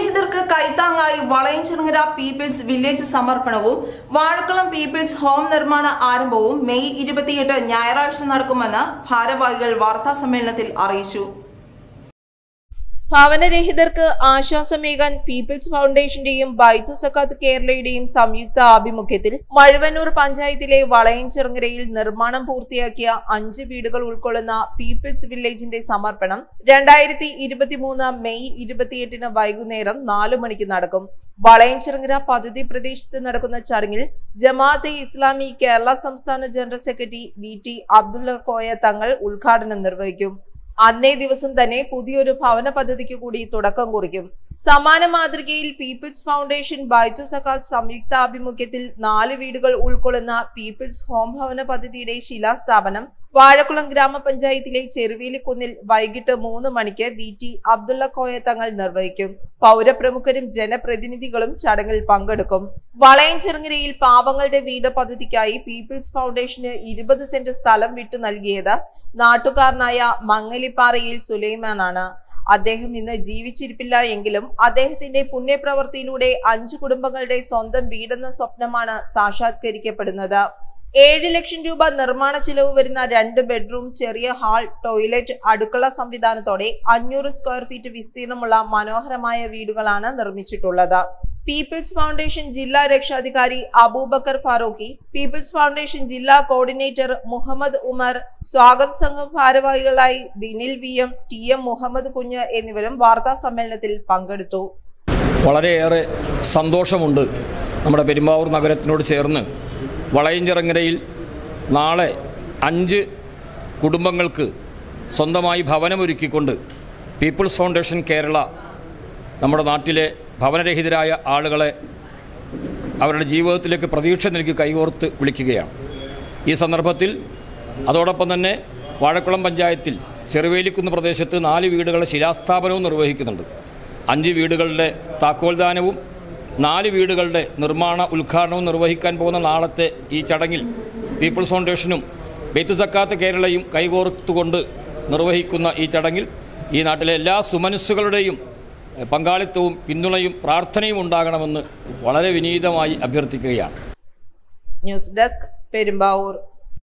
ഭവനരഹിതർക്ക് കൈത്താങ്ങായി Valayanchirangara people's village സമർപ്പണവും Vazhakulam people's home നിർമ്മാണ ആരംഭവും മെയ് ഇരുപത്തിയെട്ട് ഞായറാഴ്ച നടക്കുമെന്ന് ഭാരവാഹികൾ വാർത്താ സമ്മേളനത്തിൽ അറിയിച്ചു ഭവനരഹിതർക്ക് ആശ്വാസമേകാൻ പീപ്പിൾസ് ഫൗണ്ടേഷന്റെയും ബൈത്തു സക്കാത്ത് കേരളയുടെയും സംയുക്ത ആഭിമുഖ്യത്തിൽ മഴുവന്നൂർ പഞ്ചായത്തിലെ വളയഞ്ചിറങ്ങരയിൽ നിർമ്മാണം പൂർത്തിയാക്കിയ അഞ്ച് വീടുകൾ ഉൾക്കൊള്ളുന്ന പീപ്പിൾസ് വില്ലേജിന്റെ സമർപ്പണം രണ്ടായിരത്തി ഇരുപത്തിമൂന്ന് മെയ് ഇരുപത്തിയെട്ടിന് വൈകുന്നേരം നാലു മണിക്ക് നടക്കും വളയഞ്ചിറങ്ങര പദ്ധതി പ്രദേശത്ത് നടക്കുന്ന ചടങ്ങിൽ ജമാഅത്തെ ഇസ്ലാമി കേരള സംസ്ഥാന general secretary V T Abdulla Koya Thangal ഉദ്ഘാടനം നിർവഹിക്കും അന്നേ ദിവസം തന്നെ പുതിയൊരു ഭവന പദ്ധതിക്ക് കൂടി തുടക്കം കുറിക്കും സമാന മാതൃകയിൽ പീപ്പിൾസ് ഫൗണ്ടേഷൻ ബൈറ്റു സക്കാത്ത് സംയുക്ത ആഭിമുഖ്യത്തിൽ നാല് വീടുകൾ ഉൾക്കൊള്ളുന്ന പീപ്പിൾസ് ഹോം ഭവന പദ്ധതിയുടെ ശിലാസ്ഥാപനം വാഴക്കുളം ഗ്രാമപഞ്ചായത്തിലെ ചെറുവേലിക്കുന്നിൽ വൈകിട്ട് മൂന്ന് മണിക്ക് വി ടി അബ്ദുള്ള കോയ തങ്ങൾ നിർവഹിക്കും പൗരപ്രമുഖരും ജനപ്രതിനിധികളും ചടങ്ങിൽ പങ്കെടുക്കും വളയഞ്ചിറങ്ങരയിൽ പാവങ്ങളുടെ വീട് പദ്ധതിക്കായി പീപ്പിൾസ് ഫൗണ്ടേഷന് ഇരുപത് സെന്റ് സ്ഥലം വിട്ടു നൽകിയത് നാട്ടുകാരനായ മങ്ങലിപ്പാറയിൽ സുലൈമാനാണ് അദ്ദേഹം ഇന്ന് ജീവിച്ചിരിപ്പില്ല എങ്കിലും അദ്ദേഹത്തിന്റെ പുണ്യപ്രവൃത്തിയിലൂടെ അഞ്ചു കുടുംബങ്ങളുടെ സ്വന്തം വീടെന്ന സ്വപ്നമാണ് സാക്ഷാത്കരിക്കപ്പെടുന്നത് ഏഴ് ലക്ഷം രൂപ നിർമ്മാണ ചിലവ് വരുന്ന രണ്ട് ബെഡ്റൂം ചെറിയ ഹാൾ ടോയ്ലറ്റ് അടുക്കള സംവിധാനത്തോടെ അഞ്ഞൂറ് സ്ക്വയർ ഫീറ്റ് വിസ്തീർണമുള്ള മനോഹരമായ വീടുകളാണ് നിർമ്മിച്ചിട്ടുള്ളത് പീപ്പിൾസ് ഫൗണ്ടേഷൻ ജില്ലാ രക്ഷാധികാരി അബൂബക്കർ ഫാറൂഖി പീപ്പിൾസ് ഫൗണ്ടേഷൻ ജില്ലാ കോർഡിനേറ്റർ മുഹമ്മദ് ഉമർ സ്വാഗത സംഘം ഭാരവാഹികളായി Dinil V M T M Muhammad Kunju എന്നിവരും വാർത്താ സമ്മേളനത്തിൽ പങ്കെടുത്തു വളരെയേറെ സന്തോഷമുണ്ട് നമ്മുടെ പെരുമ്പാവൂർ നഗരത്തിനോട് ചേർന്ന് വളയഞ്ചിറങ്ങരയിൽ നാളെ അഞ്ച് കുടുംബങ്ങൾക്ക് സ്വന്തമായി ഭവനമൊരുക്കിക്കൊണ്ട് പീപ്പിൾസ് ഫൗണ്ടേഷൻ കേരള നമ്മുടെ നാട്ടിലെ ഭവനരഹിതരായ ആളുകളെ അവരുടെ ജീവിതത്തിലേക്ക് പ്രതീക്ഷ നൽകി കൈകോർത്ത് വിളിക്കുകയാണ് ഈ സന്ദർഭത്തിൽ അതോടൊപ്പം തന്നെ വാഴക്കുളം പഞ്ചായത്തിൽ ചെറുവേലിക്കുന്ന് പ്രദേശത്ത് നാല് വീടുകളുടെ ശിലാസ്ഥാപനവും നിർവഹിക്കുന്നുണ്ട് അഞ്ച് വീടുകളുടെ താക്കോൽദാനവും നാല് വീടുകളുടെ നിർമ്മാണ ഉദ്ഘാടനവും നിർവഹിക്കാൻ പോകുന്ന നാളത്തെ ഈ ചടങ്ങിൽ പീപ്പിൾസ് ഫൗണ്ടേഷനും ബെയ്ത്തു സക്കാത്ത് കേരളയും കൈകോർത്തുകൊണ്ട് നിർവഹിക്കുന്ന ഈ ചടങ്ങിൽ ഈ നാട്ടിലെ എല്ലാ സുമനസ്സുകളുടെയും എഹ്, പങ്കാളിത്തവും പിന്തുണയും പ്രാർത്ഥനയും ഉണ്ടാകണമെന്ന് വളരെ വിനീതമായി അഭ്യർത്ഥിക്കുകയാണ് ന്യൂസ് ഡെസ്ക് പെരുമ്പാവൂർ